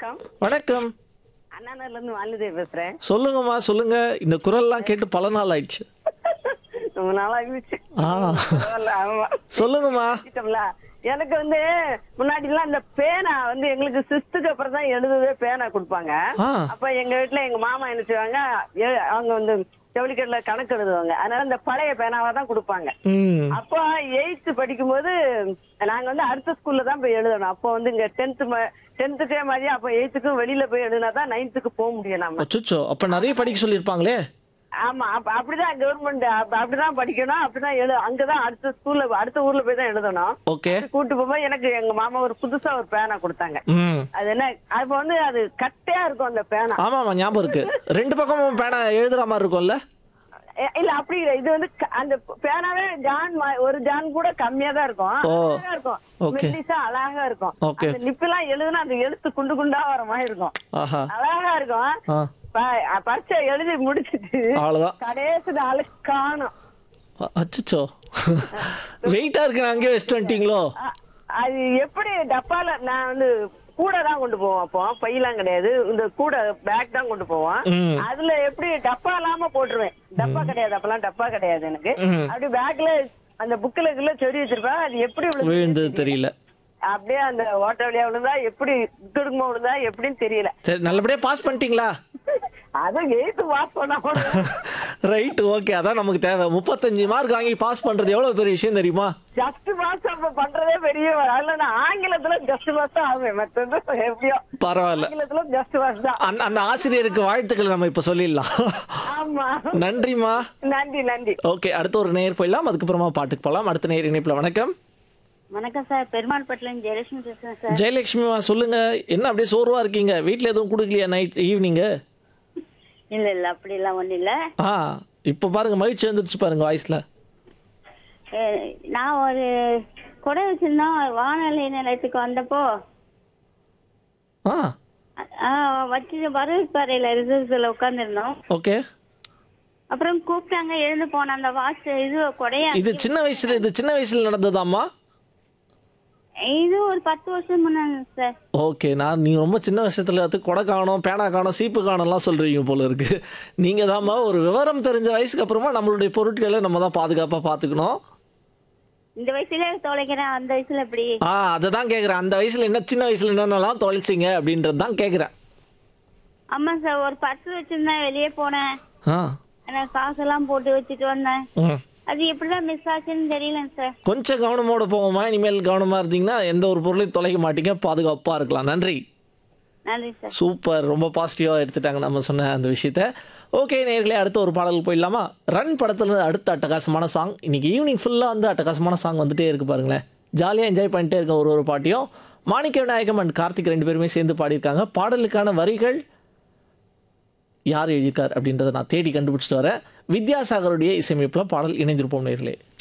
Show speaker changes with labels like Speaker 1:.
Speaker 1: வணக்கம்
Speaker 2: வணக்கம்
Speaker 1: அண்ணாநகர்ல இருந்து வாலிதே பேசுறேன்
Speaker 2: சொல்லுங்கம்மா சொல்லுங்க இந்த குரல்லாம் கேட்டு பல நாள் ஆயிடுச்சு
Speaker 1: ரொம்ப நாளா ஆகிடுச்சு
Speaker 2: ஆ.
Speaker 1: பரவாயில்ல, ஆமா.
Speaker 2: சொல்லுங்கம்மா
Speaker 1: வச்சுட்டோம்ல. எனக்கு வந்து முன்னாடி எல்லாம் இந்த பேனா வந்து எங்களுக்கு சிஸ்துக்கு அப்புறம் தான் எழுதுவே பேனா கொடுப்பாங்க
Speaker 2: ஆ.
Speaker 1: அப்ப எங்க வீட்டுல எங்க மாமா என்ன செய்வாங்க எ- அவங்க வந்து ஜவுளிக்கடல கணக்கு எழுதுவாங்க அதனால இந்த பழைய பேனாவா தான் கொடுப்பாங்க
Speaker 2: ம்
Speaker 1: அப்போ எயித்து படிக்கும்போது நாங்க வந்து அடுத்த ஸ்கூல்ல தான் போய் எழுதணும் அப்போ வந்து இங்க டென்த் டென்த்துக்கே மாதிரி அப்போ எயித்துக்கும் வெளியில போய் எழுதினா தான் நைன்த்துக்கு போக முடியும் நம்ம
Speaker 2: அச்சுச்சோ அப்ப நிறைய படிக்க சொல்லியிருப்பாங்களே
Speaker 1: ஆமா அப்ப அப்படிதான் கவர்மெண்ட் அப்படிதான் படிக்கணும் அப்படிதான் எழு அங்கதான் அடுத்த ஸ்கூல்ல அடுத்த ஊர்ல போய் தான் எழுதணும்
Speaker 2: ஓகே
Speaker 1: கூட்டு போகும்போது எனக்கு எங்க மாமா ஒரு புதுசா ஒரு பேனா கொடுத்தாங்க
Speaker 2: ம்
Speaker 1: அது என்ன அப்ப வந்து அது கட்டையா இருக்கும் அந்த பேனா
Speaker 2: ஆமாம்மா ஞாபகம் இருக்கு ரெண்டு பக்கமும் பேனா எழுதுற மாதிரி இருக்கும்ல
Speaker 1: எ- இல்ல அப்படி இல்ல இது வந்து க- அந்த பேனாவே ஜான் மா- ஒரு ஜான் கூட கம்மியா தான் இருக்கும்
Speaker 2: ஓ.
Speaker 1: அழகா இருக்கும்
Speaker 2: Okay.
Speaker 1: மெல்லிசா அழகா இருக்கும்
Speaker 2: Okay.
Speaker 1: அந்த நிப்பெல்லாம் எழுதுனா அந்த எழுத்து குண்டு குண்டா வர மாதிரி இருக்கும்
Speaker 2: ஆஹா
Speaker 1: அழகா இருக்கும்
Speaker 2: ஆ
Speaker 1: ப- பரீட்சை எழுதி முடிச்சிட்டு
Speaker 2: அவ்வளோதான்
Speaker 1: கடைசி நாள் காணும்
Speaker 2: அச்சுச்சோ வெயிட்டா இருக்கு நான் அங்கேயே வச்சுட்டு வந்துட்டீங்களோ
Speaker 1: அ- அது எப்படி டப்பால நான் வந்து கூட தான் கொண்டு போவோம் அப்போ பையெல்லாம் கிடையாது இந்த கூட பேக் தான் கொண்டு போவோம்
Speaker 2: ம்.
Speaker 1: அதுல எப்படி டப்பா இல்லாம போட்டுருவேன் டப்பா கிடையாது அப்பெல்லாம் டப்பா கிடையாது எனக்கு
Speaker 2: ம்.
Speaker 1: அப்படி பேக்ல அந்த புக்ல இதுல செடி வச்சிருப்பேன் அது எப்படி விழுந்து
Speaker 2: விழுந்தது தெரியல
Speaker 1: அப்படியே அந்த ஓட்ட வழியா விழுந்தா எப்படி புக் எடுக்கும்போது விழுந்தா எப்படின்னு தெரியல
Speaker 2: சரி நல்லபடியா பாஸ் பண்ணிட்டீங்களா
Speaker 1: அதுவும் எயித்து பாஸ் பண்ண கூட
Speaker 2: ரைட் ஓகே அதான் நமக்கு தேவை முப்பத்தஞ்சு மார்க் வாங்கி பாஸ் பண்றது எவ்வளவு பெரிய விஷயம் தெரியுமா
Speaker 1: ஜஸ்ட் பாஸ் அப்ப பண்றதே பெரிய அதுல நான் ஆங்கிலத்துல ஜஸ்ட் பாஸ் தான் ஆகுவேன் மற்றது எப்படியோ
Speaker 2: பரவாயில்ல
Speaker 1: ஆங்கிலத்துல ஜஸ்ட் பாஸ் தான்
Speaker 2: அந்த அந்த ஆசிரியருக்கு வாழ்த்துக்கள் நம்ம இப்ப சொல்லிடலாம்
Speaker 1: ஆமா
Speaker 2: நன்றிம்மா
Speaker 1: நன்றி நன்றி
Speaker 2: ஓகே அடுத்த ஒரு நேர் போயிடலாம் அதுக்கப்புறமா பாட்டுக்கு போகலாம் அடுத்த நேர் இணைப்புல வணக்கம்
Speaker 3: வணக்கம் சார் பெருமாள் பட்டிலேருந்து ஜெயலட்சுமி பேசுறேன் சார்
Speaker 2: ஜெயலட்சுமிமா சொல்லுங்க என்ன அப்படியே சோர்வா இருக்கீங்க வீட்ல எதுவும் கொடுக்கலையா நைட் ஈவினிங்கு
Speaker 3: இல்ல இல்ல அப்படி எல்லாம் ஒண்ணும் இல்ல
Speaker 2: ஆ இப்போ பாருங்க மகிழ்ச்சி வந்துருச்சு பாருங்க வாய்ஸ்ல
Speaker 3: அஹ், நான் ஒரு கொடை வச்சிருந்தோம் வானொலி நிலையத்துக்கு வந்தப்போ
Speaker 2: ஆ
Speaker 3: அஹ், வச்சு வரவேற்பாறையில ரிசர்வ்ல உட்காந்துருந்தோம்
Speaker 2: ஓகே
Speaker 3: அப்புறம் கூப்பிட்டாங்க எழுந்து போன அந்த வாட்ச் இது கொடையா
Speaker 2: இது சின்ன வயசுல இது சின்ன வயசுல நடந்ததாம்மா
Speaker 3: இது ஒரு பத்து வருஷம் முன்னாடி சார்
Speaker 2: ஓகே நான் நீங்க ரொம்ப சின்ன விஷயத்துல அது கொடை காணும் பேனா காணும் சீப்பு காணும்லாம் சொல்றீங்க போல இருக்கு நீங்க தாம்மா ஒரு விவரம் தெரிஞ்ச வயசுக்கு அப்புறமா நம்மளுடைய பொருட்களை நம்ம தான் பாதுகாப்பா பாத்துக்கணும்
Speaker 3: இந்த வயசுல தொலைக்கிறேன் அந்த வயசுல எப்படி
Speaker 2: ஆ அதை தான் கேட்குறேன் அந்த வயசுல என்ன சின்ன வயசுல என்னென்னலாம் தொலைச்சிங்க அப்படின்றது தான் கேட்குறேன்
Speaker 3: ஆமா சார் ஒரு பர்ஸ் வச்சிருந்தேன் வெளியே போனேன்
Speaker 2: ஆ
Speaker 3: நான் காசெல்லாம் போட்டு வச்சுட்டு வந்தேன்
Speaker 2: ம்
Speaker 3: அது எப்படிதான் மிஸ் ஆச்சுன்னு தெரியலங்க சார்
Speaker 2: கொஞ்சம் கவனமோட போவோமா இனிமேல் கவனமா இருந்தீங்கன்னா எந்த ஒரு பொருளையும் தொலைக்க மாட்டீங்க பாதுகாப்பா இருக்கலாம் நன்றி
Speaker 3: நன்றி சார்
Speaker 2: சூப்பர் ரொம்ப பாசிட்டிவாக எடுத்துட்டாங்க நம்ம சொன்ன அந்த விஷயத்த ஓகே நேர்களே அடுத்த ஒரு பாடல் போயிடலாமா ரன் படத்துல அடுத்த அட்டகாசமான சாங் இன்னைக்கு ஈவினிங் ஃபுல்லாக வந்து அட்டகாசமான சாங் வந்துட்டே இருக்கு பாருங்களேன் ஜாலியாக என்ஜாய் பண்ணிட்டே இருக்க ஒரு ஒரு பாட்டியும் மாணிக்க விநாயகம் அண்ட் கார்த்திக் ரெண்டு பேருமே சேர்ந்து பாடியிருக்காங்க பாடலுக்கான வரிகள் யார் எழுதியிருக்கார் அப்படின்றத நான் தேடி கண்டுபிடிச்சிட்டு வரேன் வித்யாசாகருடைய இசையமைப்பில் பாடல் இணைந்திருப்போம் நேர்களே